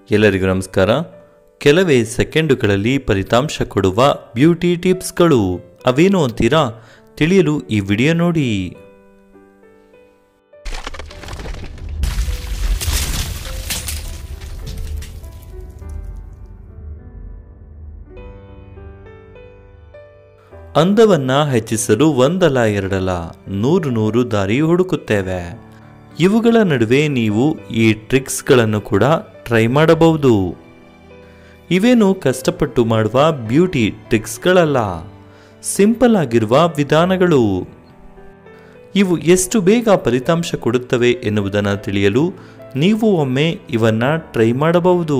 ಎಲ್ಲರಿಗೂ ನಮಸ್ಕಾರ ಕೆಲವೇ ಸೆಕೆಂಡುಗಳಲ್ಲಿ ಫಲಿತಾಂಶ ಕೊಡುವ ಬ್ಯೂಟಿ ಟಿಪ್ಸ್ಗಳು ಅವೇನು ಅಂತೀರಾ ತಿಳಿಯಲು ಈ ವಿಡಿಯೋ ನೋಡಿ ಅಂದವನ್ನ ಹೆಚ್ಚಿಸಲು ಒಂದಲ್ಲ ಎರಡಲ್ಲ ನೂರು ನೂರು ದಾರಿ ಹುಡುಕುತ್ತೇವೆ ಇವುಗಳ ನಡುವೆ ನೀವು ಈ ಟ್ರಿಕ್ಸ್ಗಳನ್ನು ಕೂಡ ಟ್ರೈ ಮಾಡಬಹುದು ಇವೇನು ಕಷ್ಟಪಟ್ಟು ಮಾಡುವ ಬ್ಯೂಟಿ ಟ್ರಿಕ್ಸ್ಗಳಲ್ಲ ಸಿಂಪಲ್ ಆಗಿರುವ ವಿಧಾನಗಳು ಇವು ಎಷ್ಟು ಬೇಗ ಫಲಿತಾಂಶ ಕೊಡುತ್ತವೆ ಎನ್ನುವುದನ್ನು ತಿಳಿಯಲು ನೀವು ಒಮ್ಮೆ ಇವನ್ನ ಟ್ರೈ ಮಾಡಬಹುದು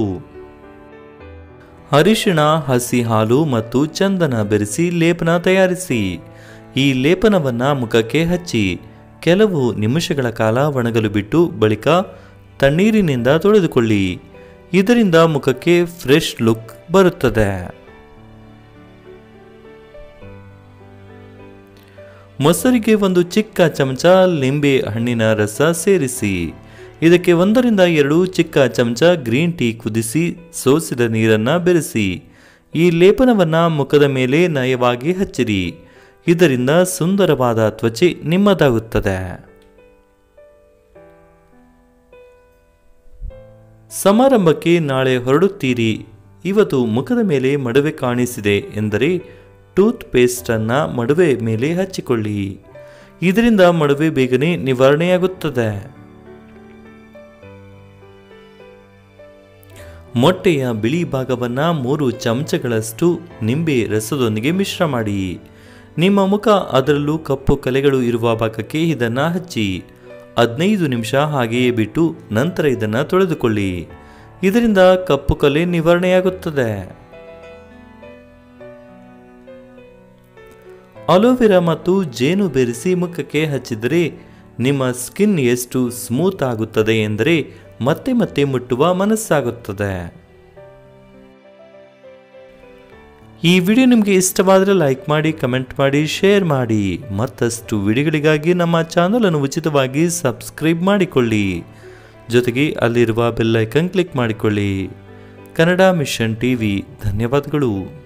ಅರಿಶಿಣ ಹಸಿ ಹಾಲು ಮತ್ತು ಚಂದನ ಬೆರೆಸಿ ಲೇಪನ ತಯಾರಿಸಿ ಈ ಲೇಪನವನ್ನ ಮುಖಕ್ಕೆ ಹಚ್ಚಿ ಕೆಲವು ನಿಮಿಷಗಳ ಕಾಲ ಒಣಗಲು ಬಿಟ್ಟು ಬಳಿಕ ತಣ್ಣೀರಿನಿಂದ ತೊಳೆದುಕೊಳ್ಳಿ ಇದರಿಂದ ಮುಖಕ್ಕೆ ಫ್ರೆಶ್ ಲುಕ್ ಬರುತ್ತದೆ ಮೊಸರಿಗೆ ಒಂದು ಚಿಕ್ಕ ಚಮಚ ಲಿಂಬೆ ಹಣ್ಣಿನ ರಸ ಸೇರಿಸಿ ಇದಕ್ಕೆ ಒಂದರಿಂದ ಎರಡು ಚಿಕ್ಕ ಚಮಚ ಗ್ರೀನ್ ಟೀ ಕುದಿಸಿ ಸೋಸಿದ ನೀರನ್ನು ಬೆರೆಸಿ ಈ ಲೇಪನವನ್ನ ಮುಖದ ಮೇಲೆ ನಯವಾಗಿ ಹಚ್ಚಿರಿ ಇದರಿಂದ ಸುಂದರವಾದ ತ್ವಚೆ ನಿಮ್ಮದಾಗುತ್ತದೆ ಸಮಾರಂಭಕ್ಕೆ ನಾಳೆ ಹೊರಡುತ್ತೀರಿ ಇವತ್ತು ಮುಖದ ಮೇಲೆ ಮಡುವೆ ಕಾಣಿಸಿದೆ ಎಂದರೆ ಟೂತ್ ಪೇಸ್ಟನ್ನು ಮಡುವೆ ಮೇಲೆ ಹಚ್ಚಿಕೊಳ್ಳಿ ಇದರಿಂದ ಮಡುವೆ ಬೇಗನೆ ನಿವಾರಣೆಯಾಗುತ್ತದೆ ಮೊಟ್ಟೆಯ ಬಿಳಿ ಭಾಗವನ್ನು ಮೂರು ಚಮಚಗಳಷ್ಟು ನಿಂಬೆ ರಸದೊಂದಿಗೆ ಮಿಶ್ರ ಮಾಡಿ ನಿಮ್ಮ ಮುಖ ಅದರಲ್ಲೂ ಕಪ್ಪು ಕಲೆಗಳು ಇರುವ ಭಾಗಕ್ಕೆ ಇದನ್ನು ಹಚ್ಚಿ ಹದಿನೈದು ನಿಮಿಷ ಹಾಗೆಯೇ ಬಿಟ್ಟು ನಂತರ ಇದನ್ನು ತೊಳೆದುಕೊಳ್ಳಿ ಇದರಿಂದ ಕಪ್ಪು ಕಲೆ ನಿವಾರಣೆಯಾಗುತ್ತದೆ ಅಲೋವೆರಾ ಮತ್ತು ಜೇನು ಬೆರೆಸಿ ಮುಖಕ್ಕೆ ಹಚ್ಚಿದರೆ ನಿಮ್ಮ ಸ್ಕಿನ್ ಎಷ್ಟು ಸ್ಮೂತ್ ಆಗುತ್ತದೆ ಎಂದರೆ ಮತ್ತೆ ಮತ್ತೆ ಮುಟ್ಟುವ ಮನಸ್ಸಾಗುತ್ತದೆ ಈ ವಿಡಿಯೋ ನಿಮಗೆ ಇಷ್ಟವಾದರೆ ಲೈಕ್ ಮಾಡಿ ಕಮೆಂಟ್ ಮಾಡಿ ಶೇರ್ ಮಾಡಿ ಮತ್ತಷ್ಟು ವಿಡಿಯೋಗಳಿಗಾಗಿ ನಮ್ಮ ಚಾನಲನ್ನು ಉಚಿತವಾಗಿ ಸಬ್ಸ್ಕ್ರೈಬ್ ಮಾಡಿಕೊಳ್ಳಿ ಜೊತೆಗೆ ಅಲ್ಲಿರುವ ಬೆಲ್ಲೈಕನ್ ಕ್ಲಿಕ್ ಮಾಡಿಕೊಳ್ಳಿ ಕನ್ನಡ ಮಿಷನ್ ಟಿವಿ ಧನ್ಯವಾದಗಳು